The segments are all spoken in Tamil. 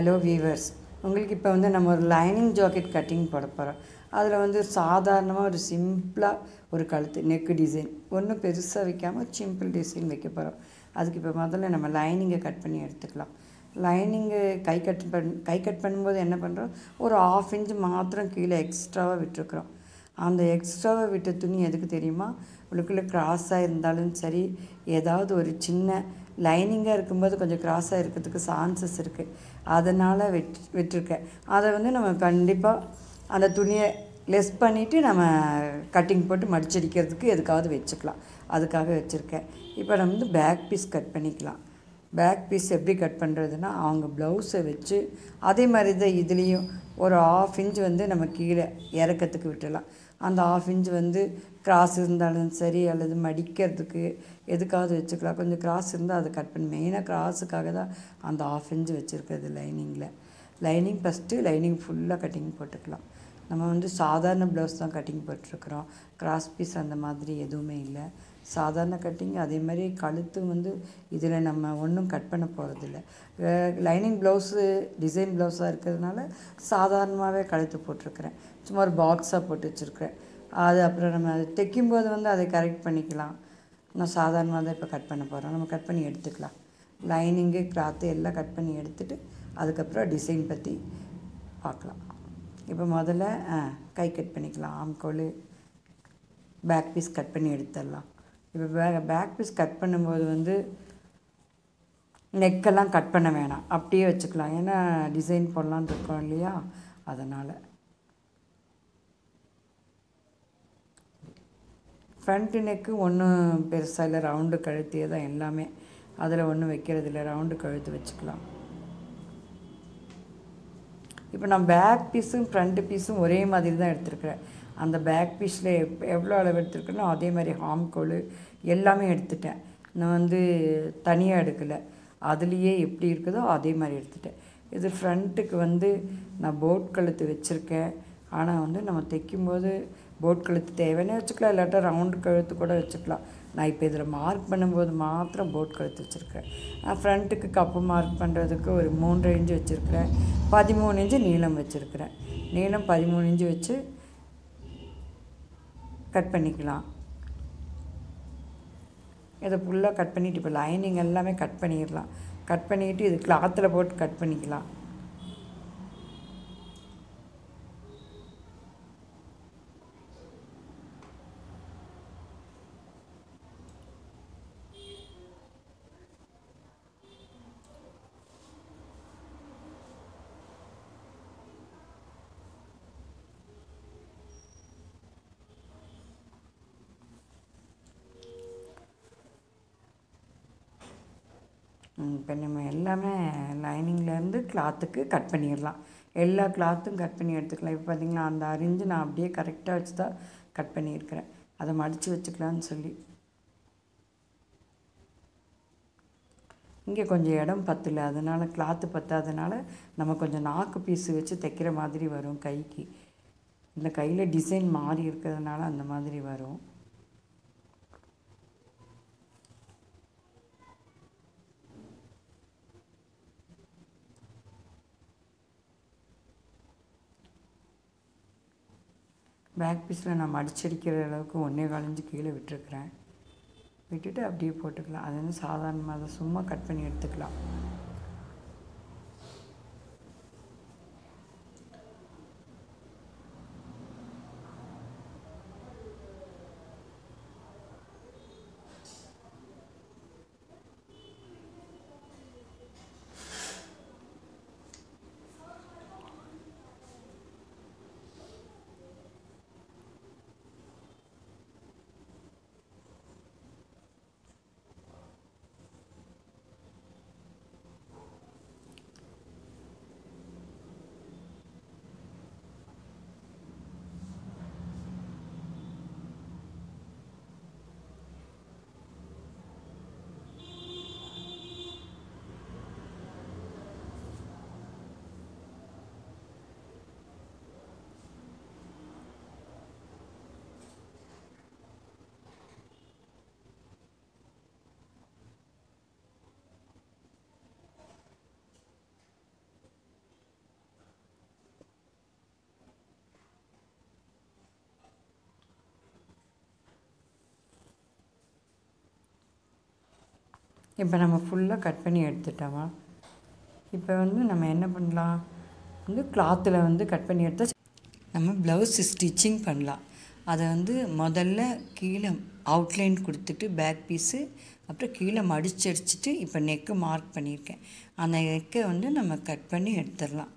ஹலோ வீவர்ஸ் உங்களுக்கு இப்போ வந்து நம்ம ஒரு லைனிங் ஜாக்கெட் கட்டிங் போட போகிறோம் அதில் வந்து சாதாரணமாக ஒரு சிம்பிளாக ஒரு கழுத்து நெக்கு டிசைன் ஒன்றும் பெருசாக வைக்காமல் சிம்பிள் டிசைன் வைக்க போகிறோம் அதுக்கு இப்போ முதல்ல நம்ம லைனிங்கை கட் பண்ணி எடுத்துக்கலாம் லைனிங்கு கை கட் பண் கை கட் பண்ணும்போது என்ன பண்ணுறோம் ஒரு ஆஃப் இன்ச் மாத்திரம் கீழே எக்ஸ்ட்ராவாக விட்டுருக்குறோம் அந்த எக்ஸ்ட்ராவாக விட்ட துணி எதுக்கு தெரியுமா உள்ளுக்குள்ளே கிராஸாக இருந்தாலும் சரி ஏதாவது ஒரு சின்ன லைனிங்காக இருக்கும்போது கொஞ்சம் கிராஸாக இருக்கிறதுக்கு சான்சஸ் இருக்குது அதனால் விட் விட்டுருக்கேன் அதை வந்து நம்ம கண்டிப்பாக அந்த துணியை லெஸ் பண்ணிவிட்டு நம்ம கட்டிங் போட்டு மடிச்சடிக்கிறதுக்கு எதுக்காவது வச்சுக்கலாம் அதுக்காக வச்சுருக்கேன் இப்போ நம்ம வந்து பேக் பீஸ் கட் பண்ணிக்கலாம் பேக் பீஸ் எப்படி கட் பண்ணுறதுன்னா அவங்க ப்ளவுஸை வச்சு அதே மாதிரி தான் இதுலேயும் ஒரு ஆஃப் இன்ச் வந்து நம்ம கீழே இறக்கத்துக்கு விட்டுடலாம் அந்த ஆஃப் இன்ச் வந்து கிராஸ் இருந்தாலும் சரி அல்லது மடிக்கிறதுக்கு எதுக்காவது வச்சுக்கலாம் கொஞ்சம் கிராஸ் இருந்தால் அதை கட் பண்ணி மெயினாக கிராஸுக்காக தான் அந்த ஆஃப் இன்ச் வச்சுருக்கிறது லைனிங்கில் லைனிங் ஃபஸ்ட்டு லைனிங் ஃபுல்லாக கட்டிங் போட்டுக்கலாம் நம்ம வந்து சாதாரண ப்ளவுஸ் தான் கட்டிங் போட்டிருக்கிறோம் கிராஸ் பீஸ் அந்த மாதிரி எதுவுமே இல்லை சாதாரண கட்டிங் அதே மாதிரி கழுத்து வந்து இதில் நம்ம ஒன்றும் கட் பண்ண போகிறதில்ல லைனிங் ப்ளவுஸு டிசைன் ப்ளவுஸாக இருக்கிறதுனால சாதாரணமாகவே கழுத்து போட்டிருக்கிறேன் சும்மா ஒரு பாக்ஸாக போட்டு வச்சுருக்கிறேன் அது அப்புறம் நம்ம தைக்கும்போது வந்து அதை கரெக்ட் பண்ணிக்கலாம் நான் சாதாரணமாக தான் இப்போ கட் பண்ண போகிறோம் நம்ம கட் பண்ணி எடுத்துக்கலாம் லைனிங்கு கிளாத்து எல்லாம் கட் பண்ணி எடுத்துகிட்டு அதுக்கப்புறம் டிசைன் பற்றி பார்க்கலாம் இப்போ முதல்ல கை கட் பண்ணிக்கலாம் ஆம்கோல் பேக் பீஸ் கட் பண்ணி எடுத்துடலாம் இப்போ பே பேக் பீஸ் கட் பண்ணும்போது வந்து நெக்கெல்லாம் கட் பண்ண வேணாம் அப்படியே வச்சுக்கலாம் ஏன்னா டிசைன் போடலான்னு இருக்கோம் இல்லையா அதனால் ஃப்ரண்ட்டு நெக்கு ஒன்றும் பெருசாக இல்லை ரவுண்டு கழுத்தியே தான் எல்லாமே அதில் ஒன்றும் வைக்கிறது இல்லை ரவுண்டு கழுத்து வச்சுக்கலாம் இப்போ நான் பேக் பீஸும் ஃப்ரண்ட்டு பீஸும் ஒரே மாதிரி தான் எடுத்துருக்குறேன் அந்த பேக் பீஸில் எப் எவ்வளோ அளவு எடுத்துருக்கேனோ அதே மாதிரி ஹாம்கோல் எல்லாமே எடுத்துட்டேன் நான் வந்து தனியாக எடுக்கலை அதுலேயே எப்படி இருக்குதோ அதே மாதிரி எடுத்துட்டேன் இது ஃப்ரண்ட்டுக்கு வந்து நான் போட் கழுத்து வச்சுருக்கேன் ஆனால் வந்து நம்ம தைக்கும்போது போட் கழுத்து தேவைன்னே வச்சுக்கலாம் இல்லாட்டா ரவுண்டு கழுத்து கூட வச்சுக்கலாம் நான் இப்போ இதில் மார்க் பண்ணும்போது மாத்திரம் போட் கழுத்து வச்சுருக்கேன் நான் ஃப்ரண்ட்டுக்கு கப்பு மார்க் பண்ணுறதுக்கு ஒரு மூன்றரை இன்ச்சு வச்சுருக்கிறேன் பதிமூணு இன்ச்சு நீளம் வச்சுருக்கிறேன் நீளம் பதிமூணு இன்ச்சு வச்சு கட் பண்ணிக்கலாம் இதை ஃபுல்லாக கட் பண்ணிவிட்டு இப்போ லைனிங் எல்லாமே கட் பண்ணிடலாம் கட் பண்ணிவிட்டு இது கிளாத்தில் போட்டு கட் பண்ணிக்கலாம் இப்போ நம்ம எல்லாமே லைனிங்லேருந்து கிளாத்துக்கு கட் பண்ணிடலாம் எல்லா கிளாத்தும் கட் பண்ணி எடுத்துக்கலாம் இப்போ பார்த்திங்கன்னா அந்த அரிஞ்சு நான் அப்படியே கரெக்டாக வச்சு தான் கட் பண்ணியிருக்கிறேன் அதை மடித்து வச்சுக்கலான்னு சொல்லி இங்கே கொஞ்சம் இடம் பத்தல அதனால் கிளாத்து பத்தாதனால நம்ம கொஞ்சம் நாக்கு பீஸு வச்சு தைக்கிற மாதிரி வரும் கைக்கு இந்த கையில் டிசைன் மாறி இருக்கிறதுனால அந்த மாதிரி வரும் பேக் பீஸில் நான் மடிச்சடிக்கிற அளவுக்கு ஒன்றே காலஞ்சு கீழே விட்டுருக்குறேன் விட்டுட்டு அப்படியே போட்டுக்கலாம் அது வந்து சாதாரணமாக அதை சும்மா கட் பண்ணி எடுத்துக்கலாம் இப்போ நம்ம ஃபுல்லாக கட் பண்ணி எடுத்துட்டோமா இப்போ வந்து நம்ம என்ன பண்ணலாம் வந்து கிளாத்தில் வந்து கட் பண்ணி எடுத்தால் நம்ம ப்ளவுஸ் ஸ்டிச்சிங் பண்ணலாம் அதை வந்து முதல்ல கீழே அவுட்லைன் கொடுத்துட்டு பேக் பீஸு அப்புறம் கீழே மடிச்சு அடிச்சுட்டு இப்போ நெக்கு மார்க் பண்ணியிருக்கேன் அந்த நெக்கை வந்து நம்ம கட் பண்ணி எடுத்துடலாம்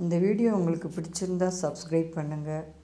இந்த வீடியோ உங்களுக்கு பிடிச்சிருந்தா சப்ஸ்கிரைப் பண்ணுங்கள்